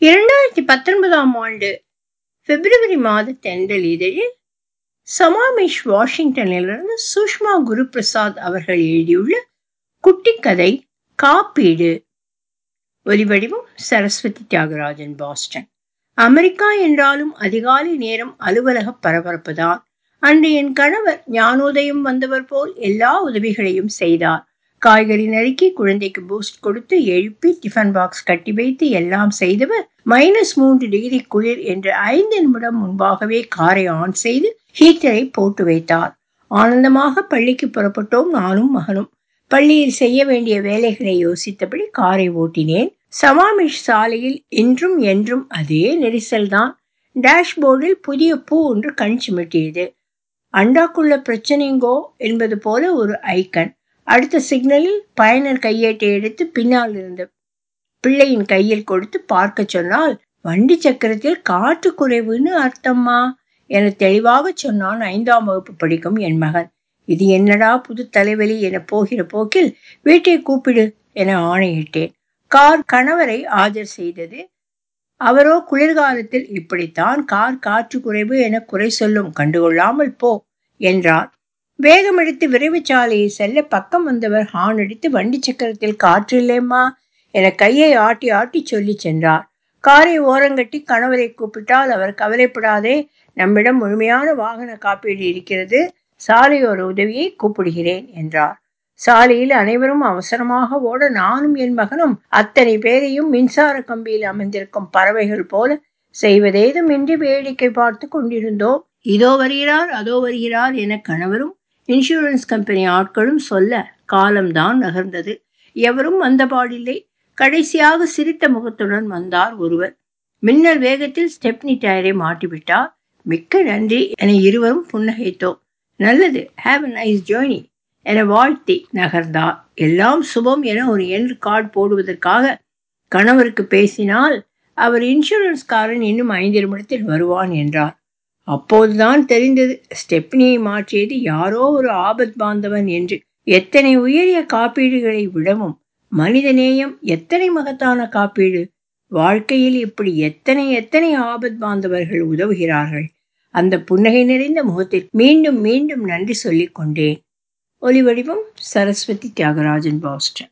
இரண்டாயிரத்தி பத்தொன்பதாம் ஆண்டு பிப்ரவரி மாத தென்றல் இதழில் சமாமிஷ் வாஷிங்டனிலிருந்து சுஷ்மா குருபிரசாத் அவர்கள் எழுதியுள்ள குட்டிக்கதை காப்பீடு ஒலிவடிவம் சரஸ்வதி தியாகராஜன் பாஸ்டன் அமெரிக்கா என்றாலும் அதிகாலை நேரம் அலுவலக பரபரப்புதான் அன்று என் கணவர் ஞானோதயம் வந்தவர் போல் எல்லா உதவிகளையும் செய்தார் காய்கறி நறுக்கி குழந்தைக்கு பூஸ்ட் கொடுத்து எழுப்பி டிஃபன் பாக்ஸ் கட்டி வைத்து எல்லாம் செய்தவர் மைனஸ் மூன்று டிகிரி குளிர் என்று ஐந்து நிமிடம் முன்பாகவே காரை ஆன் செய்து ஹீட்டரை போட்டு வைத்தார் ஆனந்தமாக பள்ளிக்கு புறப்பட்டோம் நானும் மகனும் பள்ளியில் செய்ய வேண்டிய வேலைகளை யோசித்தபடி காரை ஓட்டினேன் சமாமிஷ் சாலையில் இன்றும் என்றும் அதே நெரிசல்தான் டேஷ்போர்டில் புதிய பூ ஒன்று கண் சிமிட்டியது அண்டாக்குள்ள பிரச்சனைங்கோ என்பது போல ஒரு ஐக்கன் அடுத்த சிக்னலில் பயனர் கையேட்டை எடுத்து பின்னால் இருந்த பிள்ளையின் கையில் கொடுத்து பார்க்க சொன்னால் வண்டி சக்கரத்தில் காற்று குறைவுன்னு அர்த்தம்மா என தெளிவாக சொன்னான் ஐந்தாம் வகுப்பு படிக்கும் என் மகன் இது என்னடா புது தலைவலி என போகிற போக்கில் வீட்டை கூப்பிடு என ஆணையிட்டேன் கார் கணவரை ஆஜர் செய்தது அவரோ குளிர்காலத்தில் இப்படித்தான் கார் காற்று குறைவு என குறை சொல்லும் கண்டுகொள்ளாமல் போ என்றார் வேகமெடுத்து விரைவு சாலையை செல்ல பக்கம் வந்தவர் ஹார்ன் அடித்து வண்டி சக்கரத்தில் காற்று இல்லைம்மா என கையை ஆட்டி ஆட்டி சொல்லி சென்றார் காரை ஓரங்கட்டி கணவரை கூப்பிட்டால் அவர் கவலைப்படாதே நம்மிடம் முழுமையான வாகன காப்பீடு இருக்கிறது சாலையோர உதவியை கூப்பிடுகிறேன் என்றார் சாலையில் அனைவரும் அவசரமாக ஓட நானும் என் மகனும் அத்தனை பேரையும் மின்சார கம்பியில் அமர்ந்திருக்கும் பறவைகள் போல செய்வதேதும் இன்றி வேடிக்கை பார்த்து கொண்டிருந்தோம் இதோ வருகிறார் அதோ வருகிறார் என கணவரும் இன்சூரன்ஸ் கம்பெனி ஆட்களும் சொல்ல காலம்தான் நகர்ந்தது எவரும் வந்த பாடில்லை கடைசியாக சிரித்த முகத்துடன் வந்தார் ஒருவர் மின்னல் வேகத்தில் ஸ்டெப்னி டயரை மாட்டிவிட்டார் மிக்க நன்றி என இருவரும் புன்னகைத்தோம் நல்லது ஹாவ் அ நைஸ் ஜேர்னி என வாழ்த்தி நகர்ந்தார் எல்லாம் சுபம் என ஒரு எண் கார்டு போடுவதற்காக கணவருக்கு பேசினால் அவர் இன்சூரன்ஸ்காரன் இன்னும் ஐந்து நிமிடத்தில் வருவான் என்றார் அப்போதுதான் தெரிந்தது ஸ்டெப்னியை மாற்றியது யாரோ ஒரு ஆபத் பாந்தவன் என்று எத்தனை உயரிய காப்பீடுகளை விடவும் மனிதநேயம் எத்தனை மகத்தான காப்பீடு வாழ்க்கையில் இப்படி எத்தனை எத்தனை ஆபத் பாந்தவர்கள் உதவுகிறார்கள் அந்த புன்னகை நிறைந்த முகத்தில் மீண்டும் மீண்டும் நன்றி சொல்லிக் கொண்டேன் ஒலிவடிவம் சரஸ்வதி தியாகராஜன் பாஸ்டன்